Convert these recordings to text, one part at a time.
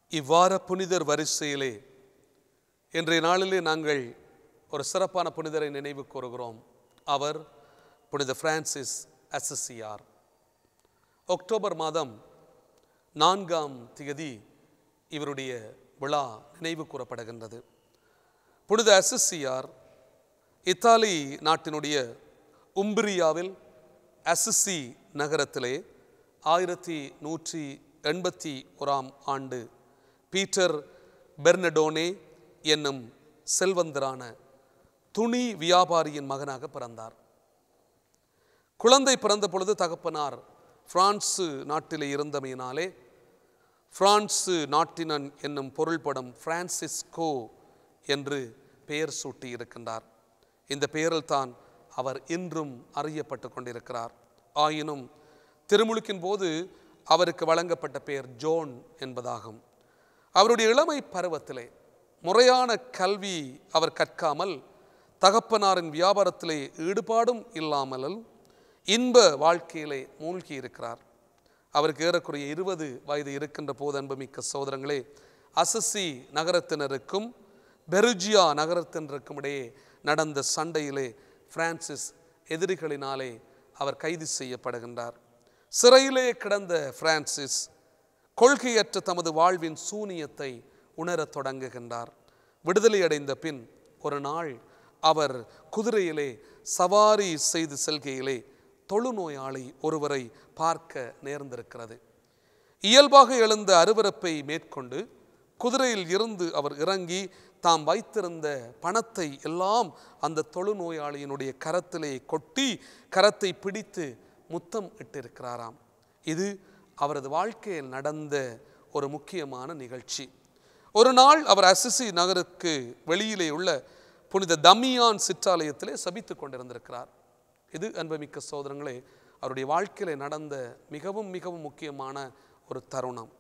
இவ்வார புனிதர் வரிசையிலே இன்றைய நாளிலே நாங்கள் ஒரு சிறப்பான புனிதரை நினைவு கூறுகிறோம் அவர் புனித பிரான்சிஸ் அசசியார் அக்டோபர் மாதம் நான்காம் திகதி இவருடைய விழா நினைவு கூறப்படுகின்றது புனித அசசியார் இத்தாலி நாட்டினுடைய உம்பிரியாவில் அசிசி நகரத்திலே ஆயிரத்தி நூற்றி எண்பத்தி ஓராம் ஆண்டு பீட்டர் பெர்னடோனே என்னும் செல்வந்தரான துணி வியாபாரியின் மகனாக பிறந்தார் குழந்தை பிறந்த பொழுது தகப்பனார் பிரான்சு நாட்டிலே இருந்தமையினாலே பிரான்சு நாட்டினன் என்னும் பொருள்படும் பிரான்சிஸ்கோ என்று பெயர் சூட்டி இருக்கின்றார் இந்த பெயரில் தான் அவர் இன்றும் அறியப்பட்டு கொண்டிருக்கிறார் ஆயினும் திருமுழுக்கின் போது அவருக்கு வழங்கப்பட்ட பெயர் ஜோன் என்பதாகும் அவருடைய இளமை பருவத்திலே முறையான கல்வி அவர் கற்காமல் தகப்பனாரின் வியாபாரத்திலே ஈடுபாடும் இல்லாமல் இன்ப வாழ்க்கையிலே மூழ்கி இருக்கிறார் அவருக்கு ஏறக்குறைய இருபது வயது இருக்கின்ற போது அன்புமிக்க சோதரங்களே அசசி நகரத்தினருக்கும் பெருஜியா நகரத்தினருக்கும் இடையே நடந்த சண்டையிலே பிரான்சிஸ் எதிரிகளினாலே அவர் கைது செய்யப்படுகின்றார் சிறையிலே கிடந்த பிரான்சிஸ் கொள்கையற்ற தமது வாழ்வின் சூனியத்தை உணரத் தொடங்குகின்றார் விடுதலை அடைந்த பின் ஒரு நாள் அவர் குதிரையிலே சவாரி செய்து செல்கையிலே தொழுநோயாளி ஒருவரை பார்க்க நேர்ந்திருக்கிறது இயல்பாக எழுந்த அருவருப்பை மேற்கொண்டு குதிரையில் இருந்து அவர் இறங்கி தாம் வைத்திருந்த பணத்தை எல்லாம் அந்த தொழுநோயாளியினுடைய கரத்திலே கொட்டி கரத்தை பிடித்து முத்தம் இட்டிருக்கிறாராம் இது அவரது வாழ்க்கையில் நடந்த ஒரு முக்கியமான நிகழ்ச்சி ஒரு நாள் அவர் அசிசி நகருக்கு வெளியிலே உள்ள புனித தமியான் சிற்றாலயத்திலே சபித்துக் கொண்டிருந்திருக்கிறார் இது அன்பமிக்க சோதரங்களே அவருடைய வாழ்க்கையிலே நடந்த மிகவும் மிகவும் முக்கியமான ஒரு தருணம்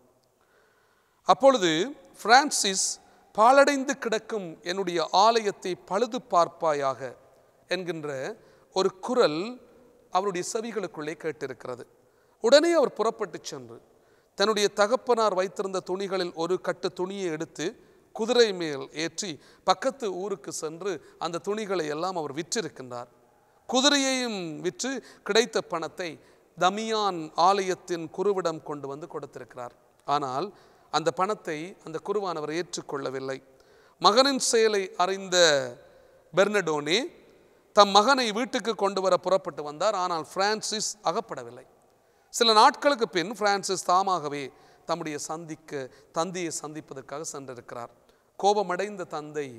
அப்பொழுது பிரான்சிஸ் பாலடைந்து கிடக்கும் என்னுடைய ஆலயத்தை பழுது பார்ப்பாயாக என்கின்ற ஒரு குரல் அவருடைய செவிகளுக்குள்ளே கேட்டிருக்கிறது உடனே அவர் புறப்பட்டு சென்று தன்னுடைய தகப்பனார் வைத்திருந்த துணிகளில் ஒரு கட்டு துணியை எடுத்து குதிரை மேல் ஏற்றி பக்கத்து ஊருக்கு சென்று அந்த துணிகளை எல்லாம் அவர் விற்றிருக்கின்றார் குதிரையையும் விற்று கிடைத்த பணத்தை தமியான் ஆலயத்தின் குருவிடம் கொண்டு வந்து கொடுத்திருக்கிறார் ஆனால் அந்த பணத்தை அந்த குருவானவர் ஏற்றுக்கொள்ளவில்லை மகனின் செயலை அறிந்த பெர்னடோனே தம் மகனை வீட்டுக்கு கொண்டு வர புறப்பட்டு வந்தார் ஆனால் பிரான்சிஸ் அகப்படவில்லை சில நாட்களுக்கு பின் பிரான்சிஸ் தாமாகவே தம்முடைய சந்திக்க தந்தையை சந்திப்பதற்காக சென்றிருக்கிறார் கோபமடைந்த தந்தை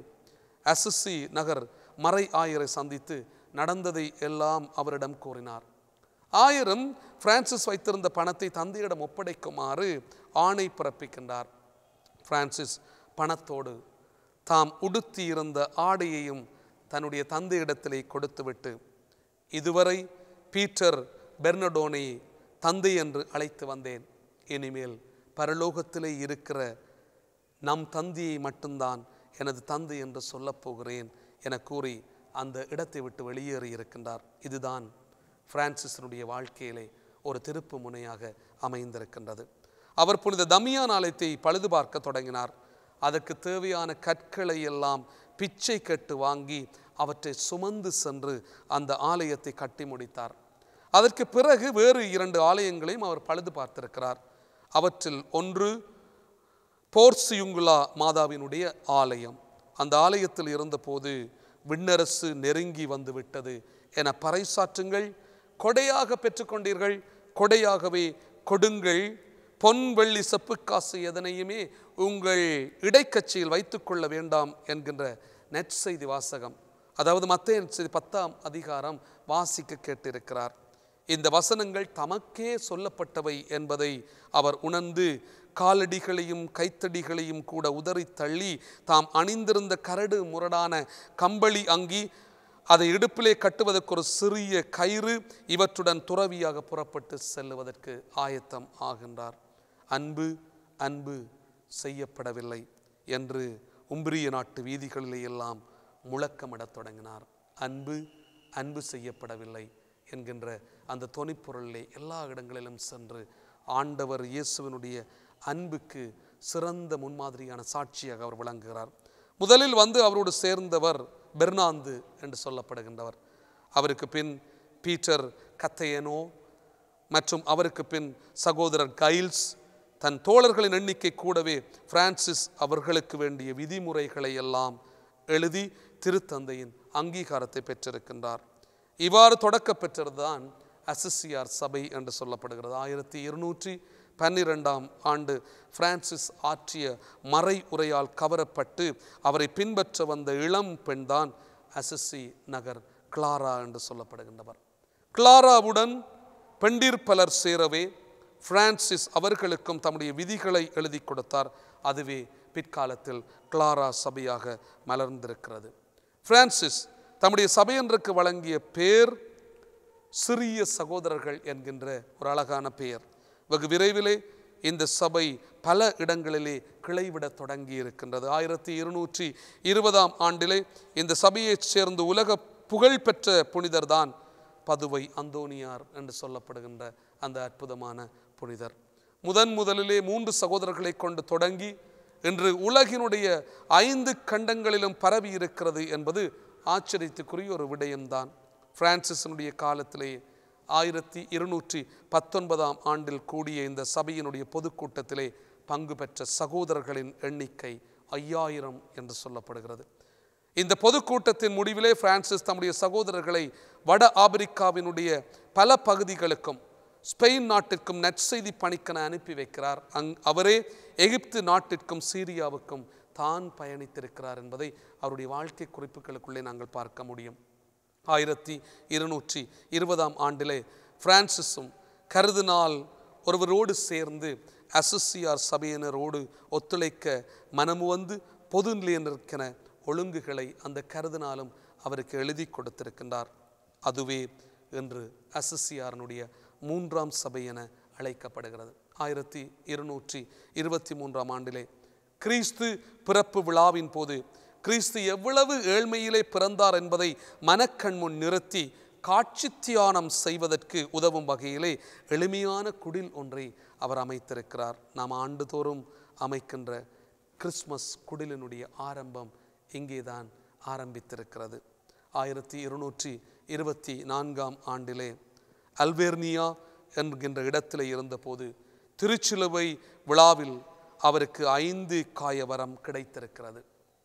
அசிசி நகர் மறை ஆயரை சந்தித்து நடந்ததை எல்லாம் அவரிடம் கூறினார் ஆயிரம் பிரான்சிஸ் வைத்திருந்த பணத்தை தந்தையிடம் ஒப்படைக்குமாறு ஆணை பிறப்பிக்கின்றார் பிரான்சிஸ் பணத்தோடு தாம் உடுத்தி இருந்த ஆடையையும் தன்னுடைய தந்தையிடத்திலே கொடுத்துவிட்டு இதுவரை பீட்டர் பெர்னடோனை தந்தை என்று அழைத்து வந்தேன் இனிமேல் பரலோகத்திலே இருக்கிற நம் தந்தையை மட்டும்தான் எனது தந்தை என்று சொல்லப் போகிறேன் என கூறி அந்த இடத்தை விட்டு வெளியேறி இருக்கின்றார் இதுதான் பிரான்சிஸினுடைய வாழ்க்கையிலே ஒரு திருப்பு முனையாக அமைந்திருக்கின்றது அவர் புனித தமியான் ஆலயத்தை பழுது பார்க்க தொடங்கினார் அதற்கு தேவையான கற்களை எல்லாம் பிச்சை கட்டு வாங்கி அவற்றை சுமந்து சென்று அந்த ஆலயத்தை கட்டி முடித்தார் அதற்கு பிறகு வேறு இரண்டு ஆலயங்களையும் அவர் பழுது பார்த்திருக்கிறார் அவற்றில் ஒன்று போர்சியுங்குலா மாதாவினுடைய ஆலயம் அந்த ஆலயத்தில் இருந்தபோது விண்ணரசு நெருங்கி வந்து விட்டது என பறைசாற்றுங்கள் கொடையாக பெற்றுக்கொண்டீர்கள் கொடையாகவே கொடுங்கள் பொன் வெள்ளி செப்பு காசு எதனையுமே உங்கள் இடைக்கட்சியில் வைத்துக்கொள்ள வேண்டாம் என்கின்ற நெற்செய்தி வாசகம் அதாவது மத்திய செய்தி பத்தாம் அதிகாரம் வாசிக்க கேட்டிருக்கிறார் இந்த வசனங்கள் தமக்கே சொல்லப்பட்டவை என்பதை அவர் உணர்ந்து காலடிகளையும் கைத்தடிகளையும் கூட உதறி தள்ளி தாம் அணிந்திருந்த கரடு முரடான கம்பளி அங்கி அதை இடுப்பிலே கட்டுவதற்கு ஒரு சிறிய கயிறு இவற்றுடன் துறவியாக புறப்பட்டு செல்லுவதற்கு ஆயத்தம் ஆகின்றார் அன்பு அன்பு செய்யப்படவில்லை என்று உம்பிரிய நாட்டு வீதிகளிலே எல்லாம் முழக்கமிடத் தொடங்கினார் அன்பு அன்பு செய்யப்படவில்லை என்கின்ற அந்த தொனிப்பொருளிலே எல்லா இடங்களிலும் சென்று ஆண்டவர் இயேசுவினுடைய அன்புக்கு சிறந்த முன்மாதிரியான சாட்சியாக அவர் விளங்குகிறார் முதலில் வந்து அவரோடு சேர்ந்தவர் பெர்னாந்து என்று சொல்லப்படுகின்றவர் அவருக்கு பின் பீட்டர் கத்தையனோ மற்றும் அவருக்கு பின் சகோதரர் கைல்ஸ் தன் தோழர்களின் எண்ணிக்கை கூடவே பிரான்சிஸ் அவர்களுக்கு வேண்டிய விதிமுறைகளை எல்லாம் எழுதி திருத்தந்தையின் அங்கீகாரத்தை பெற்றிருக்கின்றார் இவ்வாறு தொடக்க பெற்றதுதான் அசிசியார் சபை என்று சொல்லப்படுகிறது ஆயிரத்தி இருநூற்றி பன்னிரெண்டாம் ஆண்டு பிரான்சிஸ் ஆற்றிய மறை உரையால் கவரப்பட்டு அவரை பின்பற்ற வந்த இளம் பெண்தான் அசிசி நகர் கிளாரா என்று சொல்லப்படுகின்றவர் கிளாராவுடன் பெண்டிர் பலர் சேரவே பிரான்சிஸ் அவர்களுக்கும் தம்முடைய விதிகளை எழுதி கொடுத்தார் அதுவே பிற்காலத்தில் கிளாரா சபையாக மலர்ந்திருக்கிறது பிரான்சிஸ் தம்முடைய சபையொன்றுக்கு வழங்கிய பேர் சிறிய சகோதரர்கள் என்கின்ற ஒரு அழகான பெயர் வெகு விரைவிலே இந்த சபை பல இடங்களிலே கிளைவிடத் தொடங்கி இருக்கின்றது ஆயிரத்தி இருநூற்றி இருபதாம் ஆண்டிலே இந்த சபையைச் சேர்ந்து உலக புகழ்பெற்ற புனிதர்தான் பதுவை அந்தோனியார் என்று சொல்லப்படுகின்ற அந்த அற்புதமான புனிதர் முதன் முதலிலே மூன்று சகோதரர்களை கொண்டு தொடங்கி இன்று உலகினுடைய ஐந்து கண்டங்களிலும் பரவி இருக்கிறது என்பது ஆச்சரியத்துக்குரிய ஒரு விடயம்தான் பிரான்சிஸினுடைய காலத்திலே ஆயிரத்தி இருநூற்றி பத்தொன்பதாம் ஆண்டில் கூடிய இந்த சபையினுடைய பொதுக்கூட்டத்திலே பங்கு பெற்ற சகோதரர்களின் எண்ணிக்கை ஐயாயிரம் என்று சொல்லப்படுகிறது இந்த பொதுக்கூட்டத்தின் முடிவிலே பிரான்சிஸ் தம்முடைய சகோதரர்களை வட ஆப்பிரிக்காவினுடைய பல பகுதிகளுக்கும் ஸ்பெயின் நாட்டிற்கும் நற்செய்தி பணிக்கென அனுப்பி வைக்கிறார் அங் அவரே எகிப்து நாட்டிற்கும் சீரியாவுக்கும் தான் பயணித்திருக்கிறார் என்பதை அவருடைய வாழ்க்கை குறிப்புகளுக்குள்ளே நாங்கள் பார்க்க முடியும் ஆயிரத்தி இருநூற்றி இருபதாம் ஆண்டிலே பிரான்சிஸும் கருதினால் ஒருவரோடு சேர்ந்து அசசியார் சபையினரோடு ஒத்துழைக்க மனமு வந்து பொது நிலையினருக்கென ஒழுங்குகளை அந்த கருதினாலும் அவருக்கு எழுதி கொடுத்திருக்கின்றார் அதுவே இன்று அசசியாரனுடைய மூன்றாம் சபை என அழைக்கப்படுகிறது ஆயிரத்தி இருநூற்றி இருபத்தி மூன்றாம் ஆண்டிலே கிறிஸ்து பிறப்பு விழாவின் போது கிறிஸ்து எவ்வளவு ஏழ்மையிலே பிறந்தார் என்பதை மனக்கண் முன் நிறுத்தி காட்சி தியானம் செய்வதற்கு உதவும் வகையிலே எளிமையான குடில் ஒன்றை அவர் அமைத்திருக்கிறார் நாம் ஆண்டுதோறும் அமைக்கின்ற கிறிஸ்மஸ் குடிலினுடைய ஆரம்பம் இங்கேதான் ஆரம்பித்திருக்கிறது ஆயிரத்தி இருநூற்றி இருபத்தி நான்காம் ஆண்டிலே அல்வேர்னியா என்கின்ற இடத்திலே இருந்தபோது திருச்சிலுவை விழாவில் அவருக்கு ஐந்து காயவரம் கிடைத்திருக்கிறது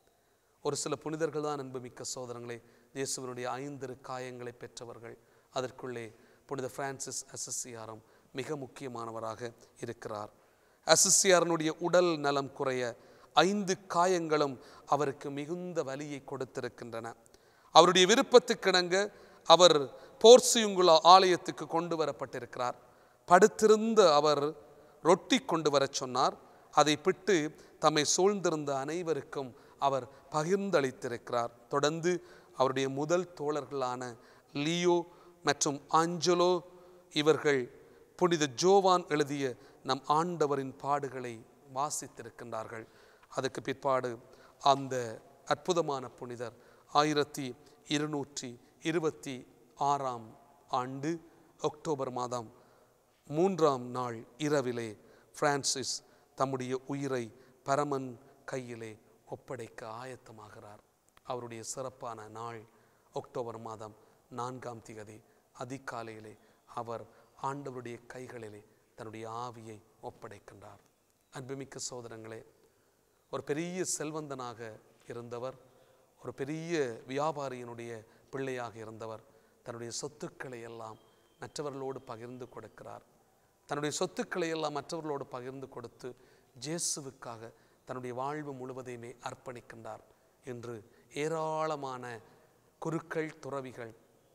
ஒரு சில புனிதர்கள் தான் அன்புமிக்க சோதரங்களே இயேசுவனுடைய ஐந்து காயங்களை பெற்றவர்கள் அதற்குள்ளே புனித பிரான்சிஸ் அசசியாரம் மிக முக்கியமானவராக இருக்கிறார் அசசியாரனுடைய உடல் நலம் குறைய ஐந்து காயங்களும் அவருக்கு மிகுந்த வலியை கொடுத்திருக்கின்றன அவருடைய விருப்பத்துக்கிணங்க அவர் போர்சியுங்குலா ஆலயத்துக்கு கொண்டு வரப்பட்டிருக்கிறார் படுத்திருந்த அவர் ரொட்டி கொண்டு வரச் சொன்னார் அதை பிட்டு தம்மை சூழ்ந்திருந்த அனைவருக்கும் அவர் பகிர்ந்தளித்திருக்கிறார் தொடர்ந்து அவருடைய முதல் தோழர்களான லியோ மற்றும் ஆஞ்சலோ இவர்கள் புனித ஜோவான் எழுதிய நம் ஆண்டவரின் பாடுகளை வாசித்திருக்கின்றார்கள் அதுக்கு பிற்பாடு அந்த அற்புதமான புனிதர் ஆயிரத்தி இருநூற்றி இருபத்தி ஆறாம் ஆண்டு அக்டோபர் மாதம் மூன்றாம் நாள் இரவிலே பிரான்சிஸ் தம்முடைய உயிரை பரமன் கையிலே ஒப்படைக்க ஆயத்தமாகிறார் அவருடைய சிறப்பான நாள் அக்டோபர் மாதம் நான்காம் திகதி அதிகாலையிலே அவர் ஆண்டவருடைய கைகளிலே தன்னுடைய ஆவியை ஒப்படைக்கின்றார் அன்புமிக்க சோதரங்களே ஒரு பெரிய செல்வந்தனாக இருந்தவர் ஒரு பெரிய வியாபாரியினுடைய பிள்ளையாக இருந்தவர் தன்னுடைய சொத்துக்களை எல்லாம் மற்றவர்களோடு பகிர்ந்து கொடுக்கிறார் தன்னுடைய சொத்துக்களை எல்லாம் மற்றவர்களோடு பகிர்ந்து கொடுத்து ஜேசுவுக்காக தன்னுடைய வாழ்வு முழுவதையுமே அர்ப்பணிக்கின்றார் என்று ஏராளமான குருக்கள் துறவிகள்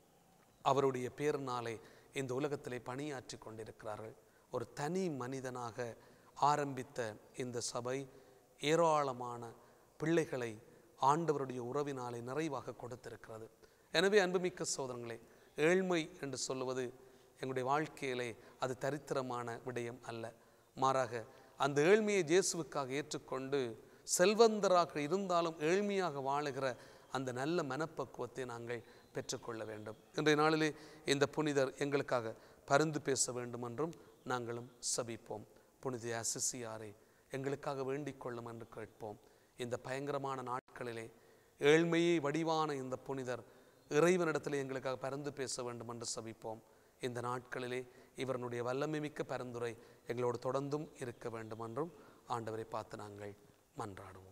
அவருடைய பேரினாலே இந்த உலகத்திலே பணியாற்றி கொண்டிருக்கிறார்கள் ஒரு தனி மனிதனாக ஆரம்பித்த இந்த சபை ஏராளமான பிள்ளைகளை ஆண்டவருடைய உறவினாலே நிறைவாக கொடுத்திருக்கிறது எனவே அன்புமிக்க சோதரங்களே ஏழ்மை என்று சொல்லுவது எங்களுடைய வாழ்க்கையிலே அது தரித்திரமான விடயம் அல்ல மாறாக அந்த ஏழ்மையை இயேசுவுக்காக ஏற்றுக்கொண்டு செல்வந்தராக இருந்தாலும் ஏழ்மையாக வாழுகிற அந்த நல்ல மனப்பக்குவத்தை நாங்கள் பெற்றுக்கொள்ள வேண்டும் இன்றைய நாளிலே இந்த புனிதர் எங்களுக்காக பரிந்து பேச வேண்டும் என்றும் நாங்களும் சபிப்போம் புனித அசிசியாரை எங்களுக்காக வேண்டிக் கொள்ளும் என்று கேட்போம் இந்த பயங்கரமான நாட்களிலே ஏழ்மையை வடிவான இந்த புனிதர் இறைவனிடத்தில் எங்களுக்காக பரிந்து பேச வேண்டும் என்று சபிப்போம் இந்த நாட்களிலே இவருடைய வல்லமை மிக்க பரிந்துரை எங்களோடு தொடர்ந்தும் இருக்க வேண்டும் என்றும் ஆண்டவரை பார்த்து நாங்கள் மன்றாடுவோம்